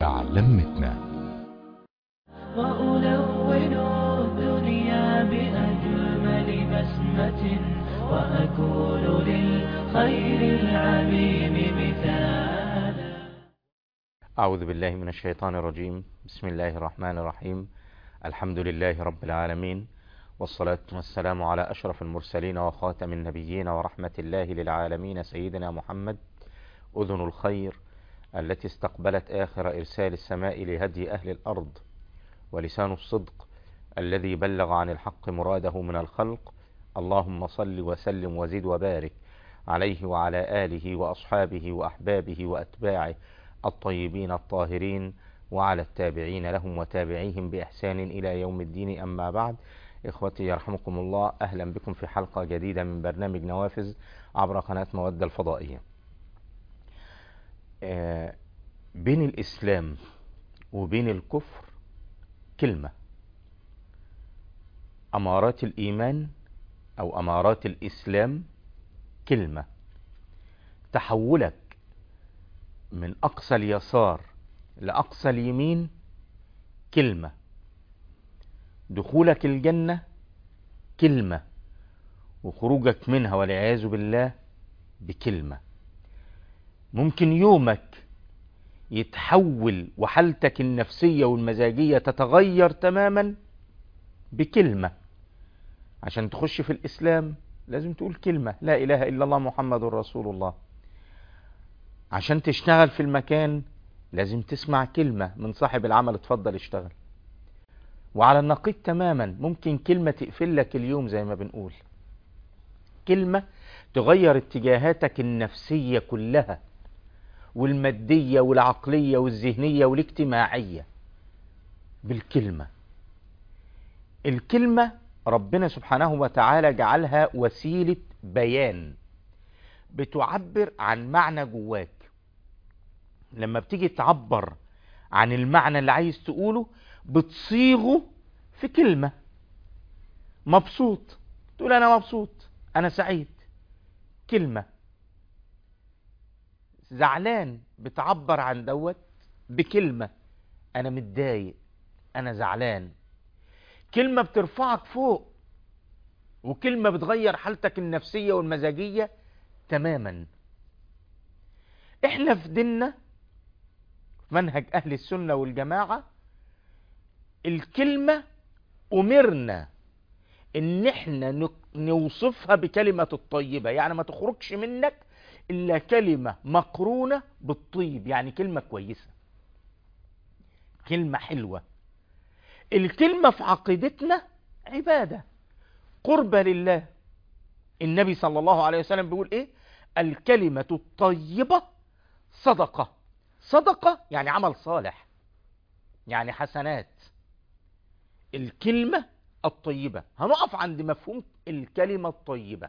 أعلم متنا وألون الدنيا بأجمل بسمة وأكون للخير العميم مثالا أعوذ بالله من الشيطان الرجيم بسم الله الرحمن الرحيم الحمد لله رب العالمين والصلاة والسلام على أشرف المرسلين وخاتم النبيين ورحمة الله للعالمين سيدنا محمد أذن الخير التي استقبلت آخر إرسال السماء لهدي أهل الأرض ولسان الصدق الذي بلغ عن الحق مراده من الخلق اللهم صل وسلم وزد وبارك عليه وعلى آله وأصحابه وأحبابه وأتباعه الطيبين الطاهرين وعلى التابعين لهم وتابعيهم بإحسان إلى يوم الدين أما بعد إخوتي يرحمكم الله أهلا بكم في حلقة جديدة من برنامج نوافذ عبر قناة مودة الفضائية آه، بين الإسلام وبين الكفر كلمة أمارات الإيمان أو أمارات الإسلام كلمة تحولك من أقصى اليسار لأقصى اليمين كلمة دخولك الجنة كلمة وخروجك منها والعياذ بالله بكلمة ممكن يومك يتحول وحالتك النفسية والمزاجية تتغير تماما بكلمة عشان تخش في الإسلام لازم تقول كلمة لا إله إلا الله محمد رسول الله عشان تشتغل في المكان لازم تسمع كلمة من صاحب العمل اتفضل اشتغل وعلى النقيض تماما ممكن كلمة تقفل لك اليوم زي ما بنقول كلمة تغير اتجاهاتك النفسية كلها والمادية والعقلية والذهنية والاجتماعية بالكلمة الكلمة ربنا سبحانه وتعالى جعلها وسيلة بيان بتعبر عن معنى جواك لما بتيجي تعبر عن المعنى اللي عايز تقوله بتصيغه في كلمة مبسوط تقول أنا مبسوط أنا سعيد كلمة زعلان بتعبر عن دوت بكلمة أنا متضايق أنا زعلان كلمة بترفعك فوق وكلمة بتغير حالتك النفسية والمزاجية تماما احنا في ديننا منهج أهل السنة والجماعة الكلمة أمرنا إن احنا نوصفها بكلمة الطيبة يعني ما تخرجش منك إلا كلمة مقرونة بالطيب يعني كلمة كويسة كلمة حلوة الكلمة في عقيدتنا عبادة قربة لله النبي صلى الله عليه وسلم بيقول ايه الكلمة الطيبة صدقة صدقة يعني عمل صالح يعني حسنات الكلمة الطيبة هنقف عند مفهوم الكلمة الطيبة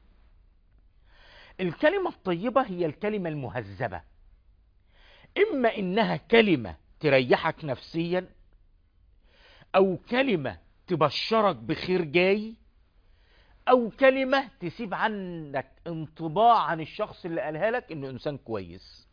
الكلمة الطيبة هي الكلمة المهذبة إما إنها كلمة تريحك نفسيا أو كلمة تبشرك بخير جاي أو كلمة تسيب عنك انطباع عن الشخص اللي قالها لك إنه إنسان كويس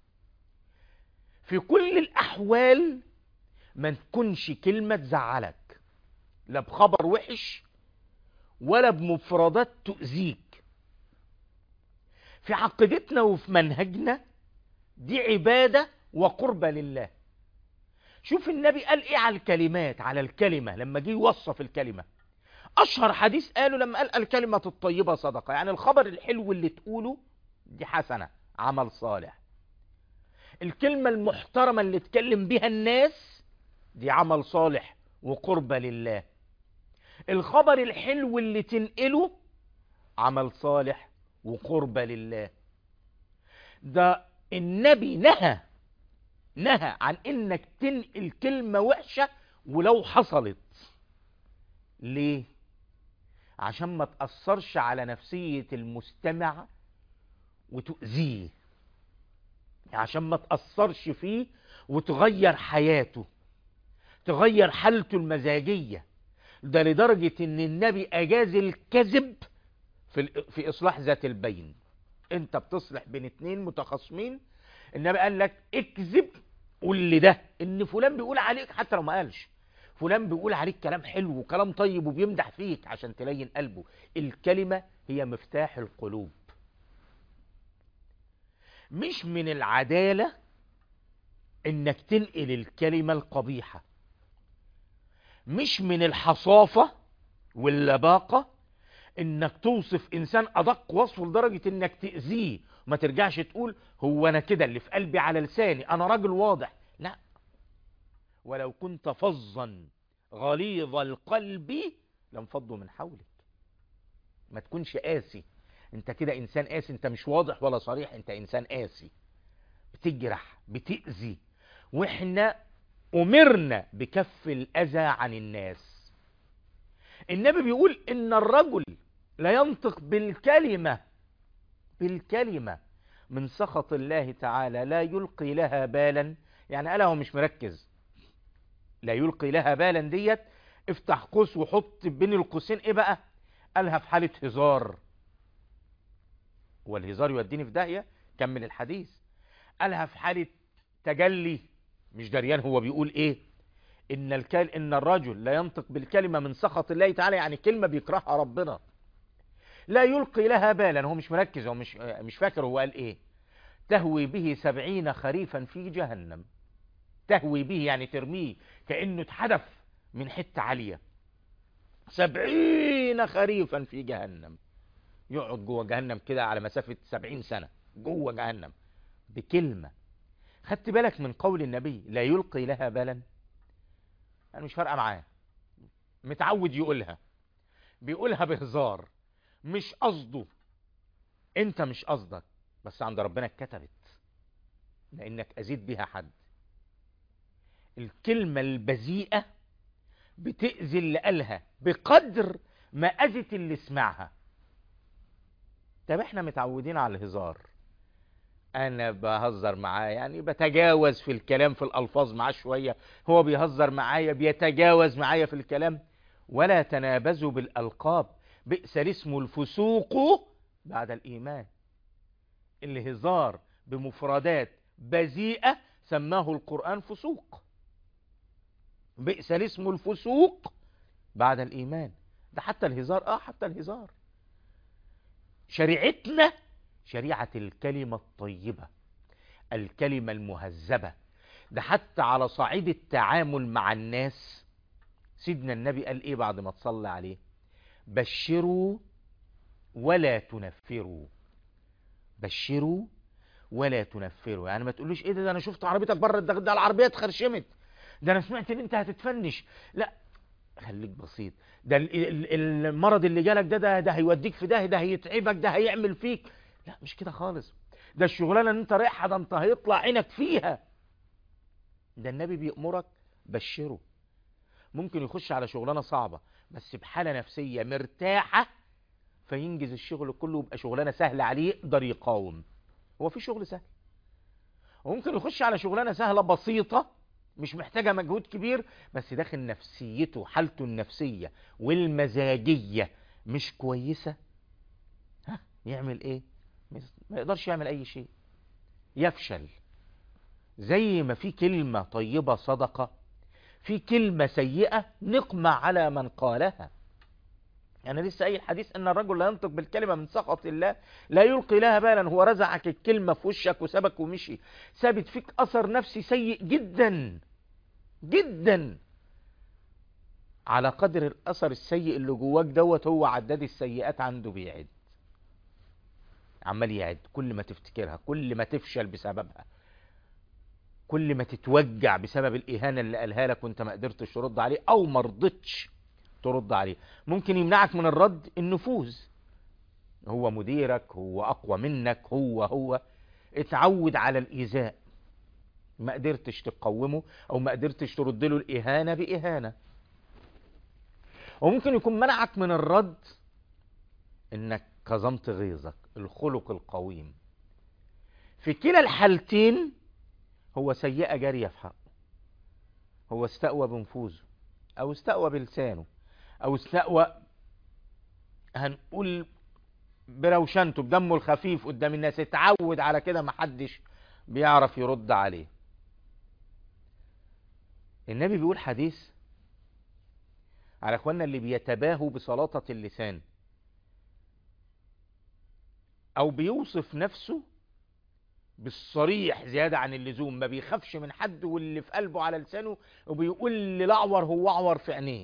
في كل الأحوال ما تكونش كلمة تزعلك لا بخبر وحش ولا بمفردات تؤذيك في عقيدتنا وفي منهجنا دي عبادة وقربة لله شوف النبي قال ايه على الكلمات على الكلمة لما جه يوصف الكلمة اشهر حديث قاله لما قال الكلمة الطيبة صدقة يعني الخبر الحلو اللي تقوله دي حسنة عمل صالح الكلمة المحترمة اللي تكلم بيها الناس دي عمل صالح وقربة لله الخبر الحلو اللي تنقله عمل صالح وقربة لله ده النبي نهى نهى عن انك تنقل كلمة وحشة ولو حصلت ليه عشان ما تأثرش على نفسية المستمع وتؤذيه عشان ما تأثرش فيه وتغير حياته تغير حالته المزاجية ده لدرجة ان النبي اجاز الكذب في, في اصلاح ذات البين انت بتصلح بين اتنين متخاصمين النبي قال لك اكذب قول لده ان فلان بيقول عليك حتى لو ما قالش فلان بيقول عليك كلام حلو وكلام طيب وبيمدح فيك عشان تلين قلبه الكلمة هي مفتاح القلوب مش من العدالة انك تنقل الكلمة القبيحة مش من الحصافة واللباقة انك توصف انسان ادق وصف لدرجة انك تأذيه ما ترجعش تقول هو انا كده اللي في قلبي على لساني انا راجل واضح لا ولو كنت فظا غليظ القلب لانفضوا من حولك ما تكونش قاسي انت كده انسان قاسي انت مش واضح ولا صريح انت انسان قاسي بتجرح بتأذي واحنا امرنا بكف الاذى عن الناس النبي بيقول ان الرجل لا ينطق بالكلمة بالكلمة من سخط الله تعالى لا يلقي لها بالا يعني قالها هو مش مركز لا يلقي لها بالا ديت افتح قوس وحط بين القوسين ايه بقى قالها في حالة هزار والهزار يوديني في داهية كمل الحديث قالها في حالة تجلي مش دريان هو بيقول ايه ان الكل ان الرجل لا ينطق بالكلمة من سخط الله تعالى يعني كلمة بيكرهها ربنا لا يلقي لها بالا هو مش مركز هو مش مش فاكر هو قال ايه تهوي به سبعين خريفا في جهنم تهوي به يعني ترميه كأنه اتحدف من حتة عالية سبعين خريفا في جهنم يقعد جوه جهنم كده على مسافة سبعين سنة جوه جهنم بكلمة خدت بالك من قول النبي لا يلقي لها بالا يعني مش فارقة معاه متعود يقولها بيقولها بهزار مش قصده انت مش قصدك بس عند ربنا اتكتبت لانك اذيت بيها حد الكلمة البذيئة بتأذي اللي قالها بقدر ما أذت اللي سمعها طب احنا متعودين على الهزار انا بهزر معاه يعني بتجاوز في الكلام في الالفاظ معاه شوية هو بيهزر معايا بيتجاوز معايا في الكلام ولا تنابزوا بالالقاب بئس الاسم الفسوق بعد الايمان الهزار بمفردات بذيئة سماه القرآن فسوق بئس الاسم الفسوق بعد الإيمان ده حتى الهزار آه حتى الهزار شريعتنا شريعة الكلمة الطيبة الكلمة المهذبة ده حتى على صعيد التعامل مع الناس سيدنا النبي قال ايه بعد ما تصلى عليه بشروا ولا تنفروا بشروا ولا تنفروا يعني ما تقولوش ايه ده, ده انا شفت عربيتك بره ده, ده العربيه اتخرشمت ده انا سمعت ان انت هتتفنش لا خليك بسيط ده ال- ال- المرض اللي جالك ده ده, ده هيوديك في ده ده هيتعبك ده هيعمل فيك لا مش كده خالص ده الشغلانه اللي انت رايحها ده انت هيطلع عينك فيها ده النبي بيأمرك بشره ممكن يخش على شغلانه صعبه بس بحاله نفسيه مرتاحه فينجز الشغل كله ويبقى شغلانه سهله عليه يقدر يقاوم هو في شغل سهل وممكن يخش على شغلانه سهله بسيطه مش محتاجه مجهود كبير بس داخل نفسيته حالته النفسيه والمزاجيه مش كويسه ها يعمل ايه ما يقدرش يعمل اي شيء يفشل زي ما في كلمه طيبه صدقه في كلمه سيئه نقمه على من قالها يعني لسه اي الحديث ان الرجل لا ينطق بالكلمه من سخط الله لا يلقي لها بالا هو رزعك الكلمه في وشك وسابك ومشي سابت فيك اثر نفسي سيء جدا جدا على قدر الاثر السيء اللي جواك دوت هو عداد السيئات عنده بيعد عمال يعد كل ما تفتكرها كل ما تفشل بسببها كل ما تتوجع بسبب الاهانه اللي قالها لك وانت ما قدرتش ترد عليه او ما رضتش ترد عليه ممكن يمنعك من الرد النفوذ هو مديرك هو اقوى منك هو هو اتعود على الايذاء ما قدرتش تقومه او ما قدرتش ترد له الاهانه باهانه وممكن يكون منعك من الرد انك كظمت غيظك الخلق القويم في كلا الحالتين هو سيئه جاريه في حقه هو استقوى بنفوذه او استقوى بلسانه او استقوى هنقول بروشنته بدمه الخفيف قدام الناس اتعود على كده محدش بيعرف يرد عليه النبي بيقول حديث على اخواننا اللي بيتباهوا بسلاطة اللسان او بيوصف نفسه بالصريح زيادة عن اللزوم ما بيخافش من حد واللي في قلبه على لسانه وبيقول اللي الاعور هو اعور في عينيه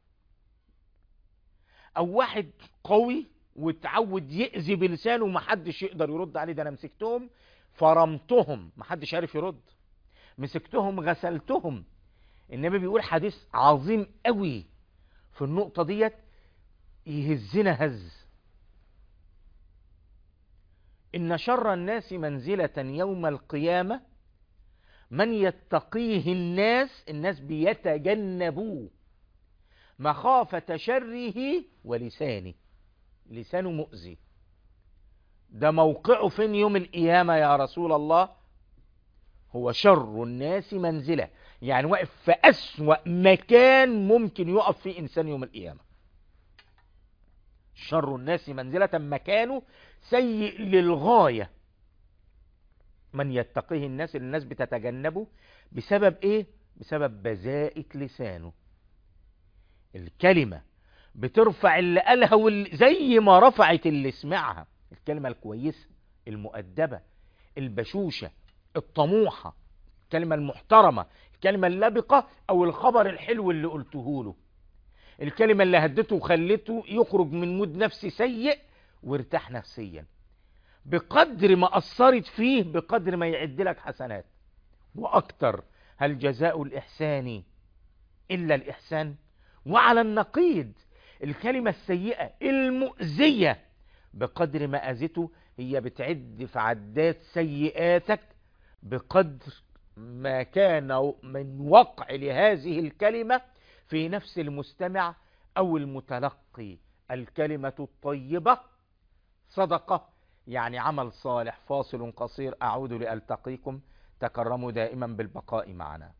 او واحد قوي واتعود يأذي بلسانه ومحدش يقدر يرد عليه ده انا مسكتهم فرمتهم محدش عارف يرد مسكتهم غسلتهم النبي بيقول حديث عظيم قوي في النقطة ديت يهزنا هز إن شر الناس منزلة يوم القيامة من يتقيه الناس الناس بيتجنبوه مخافة شره ولسانه لسانه مؤذي ده موقعه فين يوم القيامة يا رسول الله هو شر الناس منزلة يعني واقف في أسوأ مكان ممكن يقف فيه إنسان يوم القيامة شر الناس منزلة مكانه سيء للغاية من يتقيه الناس اللي الناس بتتجنبه بسبب ايه بسبب بذاءة لسانه الكلمة بترفع اللي قالها واللي زي ما رفعت اللي سمعها الكلمة الكويسة المؤدبة البشوشة الطموحة الكلمة المحترمة الكلمة اللبقة او الخبر الحلو اللي قلته له الكلمة اللي هدته وخلته يخرج من مود نفسي سيء وارتاح نفسيا بقدر ما أثرت فيه بقدر ما يعد لك حسنات وأكتر هل جزاء الإحسان إلا الإحسان وعلى النقيض الكلمة السيئة المؤذية بقدر ما أذته هي بتعد في عدات سيئاتك بقدر ما كان من وقع لهذه الكلمة في نفس المستمع أو المتلقي الكلمة الطيبة صدقة يعني عمل صالح فاصل قصير أعود لألتقيكم تكرموا دائما بالبقاء معنا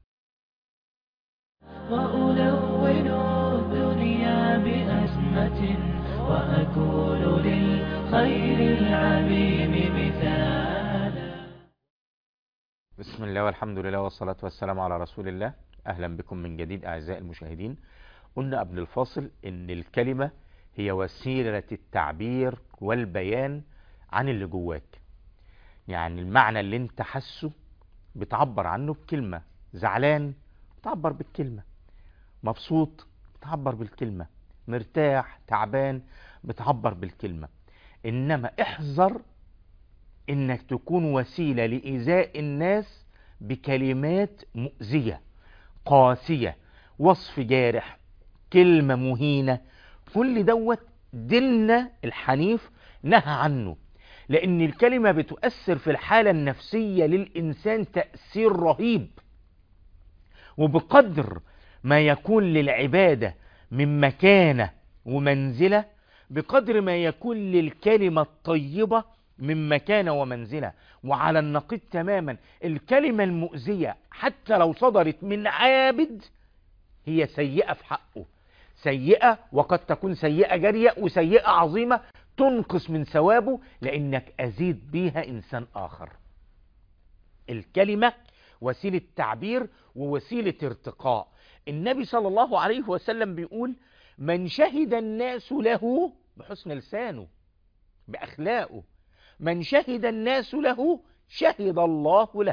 وألون الدنيا بأزمة وأكون للخير العميم مثالا بسم الله والحمد لله والصلاة والسلام على رسول الله أهلا بكم من جديد أعزائي المشاهدين قلنا قبل الفاصل إن الكلمة هي وسيلة التعبير والبيان عن اللي جواك يعني المعنى اللي انت حاسه بتعبر عنه بكلمة زعلان بتعبر بالكلمة مبسوط بتعبر بالكلمة مرتاح تعبان بتعبر بالكلمة انما احذر انك تكون وسيلة لإيذاء الناس بكلمات مؤذية قاسية وصف جارح كلمة مهينة كل دوت ديننا الحنيف نهى عنه لأن الكلمة بتؤثر في الحالة النفسية للإنسان تأثير رهيب وبقدر ما يكون للعبادة من مكانة ومنزلة بقدر ما يكون للكلمة الطيبة من مكانة ومنزلة وعلى النقيض تماما الكلمة المؤذية حتى لو صدرت من عابد هي سيئة في حقه سيئة وقد تكون سيئة جارية وسيئة عظيمة تنقص من ثوابه لأنك أزيد بيها إنسان آخر الكلمة وسيلة تعبير ووسيلة ارتقاء النبي صلى الله عليه وسلم بيقول من شهد الناس له بحسن لسانه بأخلاقه من شهد الناس له شهد الله له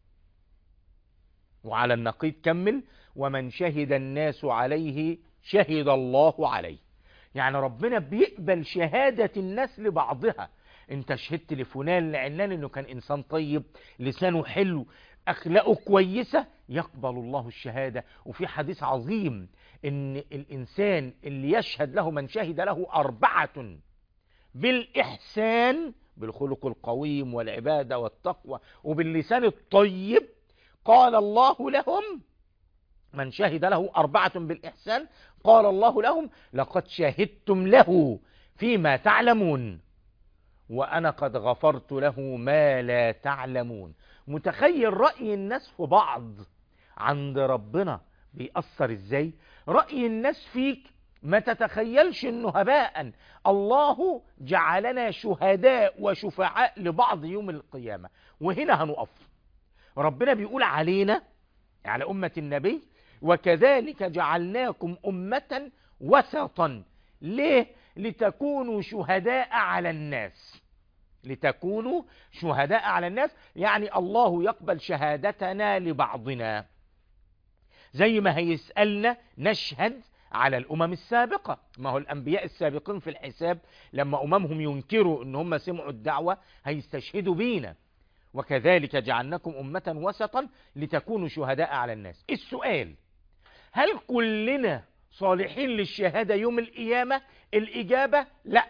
وعلى النقيض كمل ومن شهد الناس عليه شهد الله عليه يعني ربنا بيقبل شهادة الناس لبعضها انت شهدت لفلان لعنان انه كان انسان طيب لسانه حلو اخلاقه كويسة يقبل الله الشهادة وفي حديث عظيم ان الانسان اللي يشهد له من شهد له اربعة بالاحسان بالخلق القويم والعبادة والتقوى وباللسان الطيب قال الله لهم من شهد له أربعة بالإحسان قال الله لهم لقد شهدتم له فيما تعلمون وأنا قد غفرت له ما لا تعلمون متخيل رأي الناس في بعض عند ربنا بيأثر ازاي رأي الناس فيك ما تتخيلش انه هباء الله جعلنا شهداء وشفعاء لبعض يوم القيامة وهنا هنقف ربنا بيقول علينا على أمة النبي وكذلك جعلناكم أمة وسطا ليه لتكونوا شهداء على الناس لتكونوا شهداء على الناس يعني الله يقبل شهادتنا لبعضنا زي ما هيسألنا نشهد على الأمم السابقة ما هو الأنبياء السابقين في الحساب لما أممهم ينكروا أن هم سمعوا الدعوة هيستشهدوا بينا وكذلك جعلناكم أمة وسطا لتكونوا شهداء على الناس السؤال هل كلنا صالحين للشهادة يوم القيامة الإجابة لا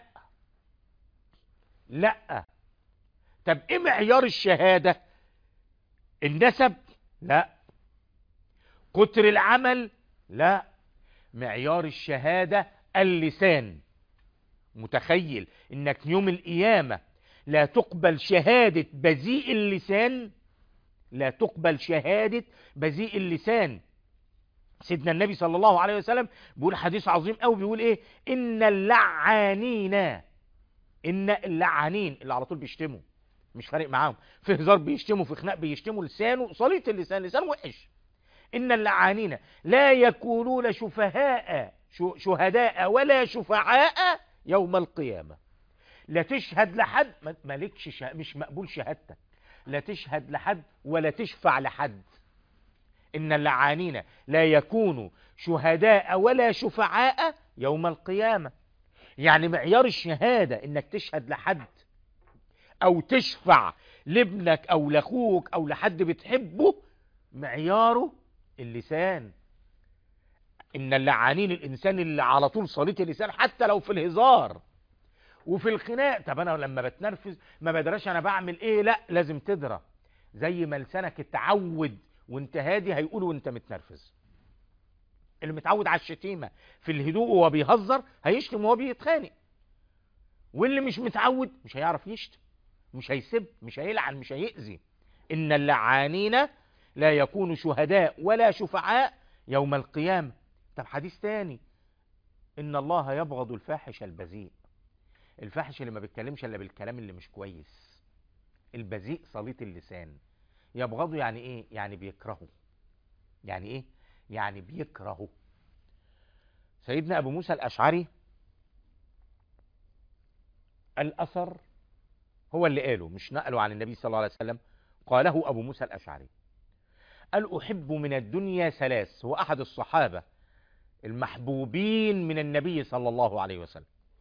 لا طب ايه معيار الشهادة النسب لا كتر العمل لا معيار الشهادة اللسان متخيل انك يوم القيامة لا تقبل شهادة بذيء اللسان لا تقبل شهادة بذيء اللسان سيدنا النبي صلى الله عليه وسلم بيقول حديث عظيم قوي بيقول ايه ان اللعانين ان اللعانين اللي على طول بيشتموا مش فارق معاهم في هزار بيشتموا في خناق بيشتموا لسانه صليت اللسان لسان وحش ان اللعانين لا يكونون شفهاء شهداء ولا شفعاء يوم القيامة لا تشهد لحد مالكش شه... مش مقبول شهادتك لا تشهد لحد ولا تشفع لحد إن اللعانين لا يكونوا شهداء ولا شفعاء يوم القيامة يعني معيار الشهادة إنك تشهد لحد أو تشفع لابنك أو لأخوك أو لحد بتحبه معياره اللسان إن اللعانين الإنسان اللي على طول صليت اللسان حتى لو في الهزار وفي الخناق طب أنا لما بتنرفز ما بدراش أنا بعمل إيه لا لازم تدرى زي ما لسانك اتعود وانت هادي هيقولوا وانت متنرفز اللي متعود على الشتيمة في الهدوء وهو بيهزر هيشتم وهو بيتخانق واللي مش متعود مش هيعرف يشتم مش هيسب مش هيلعن مش هيأذي إن اللعانين لا يكونوا شهداء ولا شفعاء يوم القيامة طب حديث تاني إن الله يبغض الفاحش البذيء الفاحش اللي ما بيتكلمش إلا بالكلام اللي مش كويس البذيء صليط اللسان يبغضه يعني ايه يعني بيكرهه يعني ايه يعني بيكرهه سيدنا ابو موسى الاشعري الاثر هو اللي قاله مش نقله عن النبي صلى الله عليه وسلم قاله ابو موسى الاشعري قال احب من الدنيا ثلاث هو احد الصحابه المحبوبين من النبي صلى الله عليه وسلم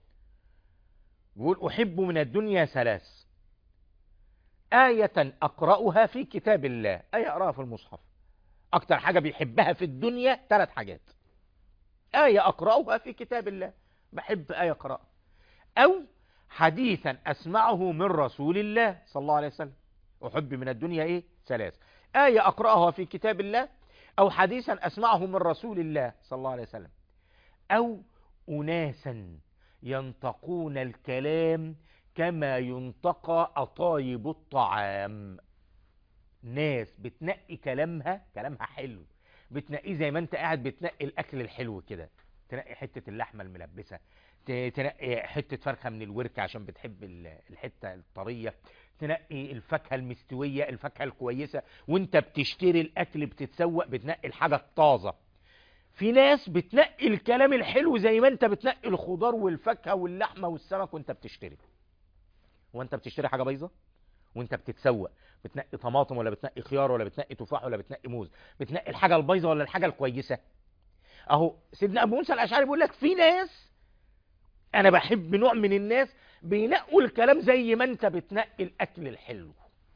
يقول احب من الدنيا ثلاث آية أقرأها في كتاب الله آية أقرأها في المصحف أكتر حاجة بيحبها في الدنيا ثلاث حاجات آية أقرأها في كتاب الله بحب آية أقرأها أو حديثا أسمعه من رسول الله صلى الله عليه وسلم أحب من الدنيا إيه ثلاث آية أقرأها في كتاب الله أو حديثا أسمعه من رسول الله صلى الله عليه وسلم أو أناسا ينطقون الكلام كما ينتقى أطايب الطعام ناس بتنقي كلامها كلامها حلو بتنقيه زي ما انت قاعد بتنقي الاكل الحلو كده تنقي حتة اللحمة الملبسة تنقي حتة فرخة من الورك عشان بتحب الحتة الطرية تنقي الفاكهة المستوية الفاكهة الكويسة وانت بتشتري الاكل بتتسوق بتنقي الحاجة الطازة في ناس بتنقي الكلام الحلو زي ما انت بتنقي الخضار والفاكهة واللحمة والسمك وانت بتشتري وانت بتشتري حاجه بايظه وانت بتتسوق بتنقي طماطم ولا بتنقي خيار ولا بتنقي تفاح ولا بتنقي موز بتنقي الحاجه البايظه ولا الحاجه الكويسه اهو سيدنا ابو موسى الاشعري بيقول لك في ناس انا بحب نوع من الناس بينقوا الكلام زي ما انت بتنقي الاكل الحلو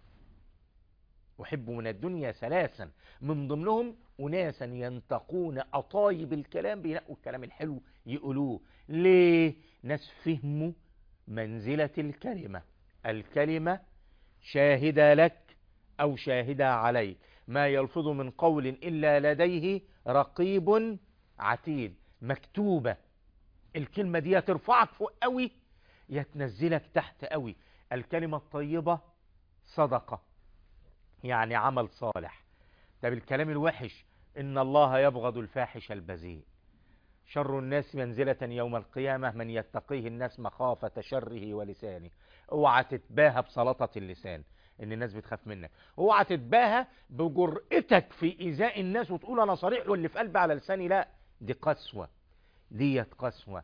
احب من الدنيا ثلاثا من ضمنهم اناسا ينتقون اطايب الكلام بينقوا الكلام الحلو يقولوه ليه ناس فهموا منزلة الكلمة الكلمة شاهدة لك أو شاهدة عليك ما يلفظ من قول إلا لديه رقيب عتيد مكتوبة الكلمة دي ترفعك فوق قوي يتنزلك تحت قوي الكلمة الطيبة صدقة يعني عمل صالح طب الكلام الوحش إن الله يبغض الفاحش البذيء شر الناس منزلة يوم القيامة من يتقيه الناس مخافة شره ولسانه اوعى تتباهى بسلطة اللسان ان الناس بتخاف منك اوعى تتباهى بجرأتك في ايذاء الناس وتقول انا صريح واللي في قلبي على لساني لا دي قسوة ديت قسوة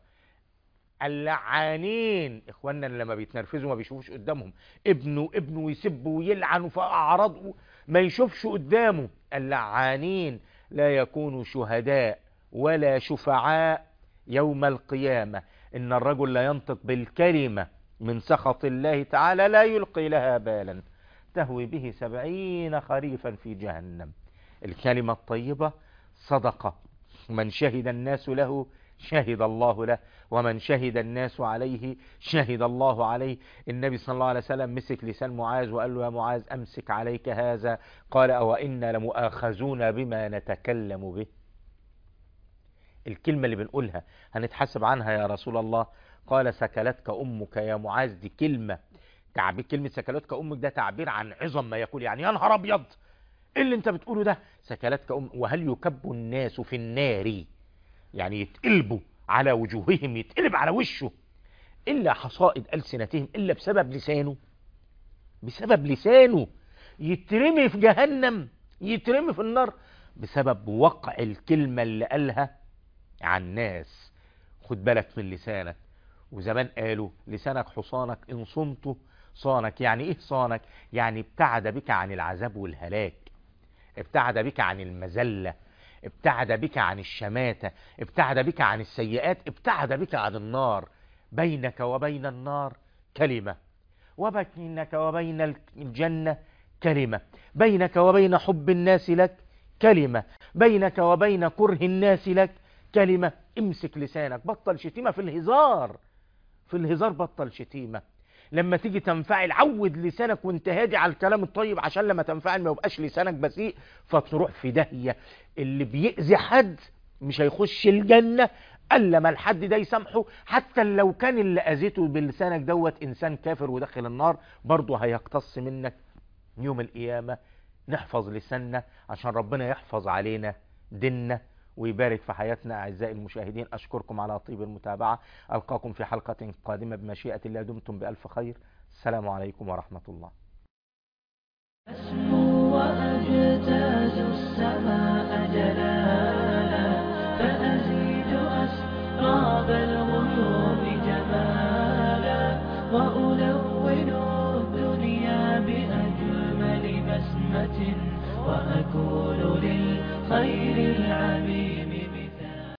اللعانين اخواننا اللي لما بيتنرفزوا ما بيشوفوش قدامهم ابنه ابنه ويسب ويلعن في اعراضه ما يشوفش قدامه اللعانين لا يكونوا شهداء ولا شفعاء يوم القيامة إن الرجل لا ينطق بالكلمة من سخط الله تعالى لا يلقي لها بالا تهوي به سبعين خريفا في جهنم الكلمة الطيبة صدقة من شهد الناس له شهد الله له ومن شهد الناس عليه شهد الله عليه النبي صلى الله عليه وسلم مسك لسان معاذ وقال له يا معاذ أمسك عليك هذا قال أو إنا لمؤاخذون بما نتكلم به الكلمة اللي بنقولها هنتحاسب عنها يا رسول الله قال سكلتك أمك يا معاذ دي كلمة تعبير كلمة سكلتك أمك ده تعبير عن عظم ما يقول يعني يا نهار أبيض إيه اللي أنت بتقوله ده سكلتك أم وهل يكب الناس في النار يعني يتقلبوا على وجوههم يتقلب على وشه إلا حصائد ألسنتهم إلا بسبب لسانه بسبب لسانه يترمي في جهنم يترمي في النار بسبب وقع الكلمة اللي قالها عن ناس خد بالك من لسانك وزمان قالوا لسانك حصانك إن صمته صانك يعني إيه صانك يعني ابتعد بك عن العذاب والهلاك ابتعد بك عن المذلة ابتعد بك عن الشماتة ابتعد بك عن السيئات ابتعد بك عن النار بينك وبين النار كلمة وبينك وبين الجنة كلمة بينك وبين حب الناس لك كلمة بينك وبين كره الناس لك كلمة امسك لسانك بطل شتيمة في الهزار في الهزار بطل شتيمة لما تيجي تنفعل عود لسانك وانت هادي على الكلام الطيب عشان لما تنفعل ما يبقاش لسانك بذيء فتروح في داهية اللي بيأذي حد مش هيخش الجنة الا ما الحد ده يسامحه حتى لو كان اللي اذيته بلسانك دوت انسان كافر ودخل النار برضه هيقتص منك يوم القيامة نحفظ لساننا عشان ربنا يحفظ علينا ديننا ويبارك في حياتنا أعزائي المشاهدين أشكركم على طيب المتابعة ألقاكم في حلقة قادمة بمشيئة الله دمتم بألف خير السلام عليكم ورحمة الله أسمو وأجتاز السماء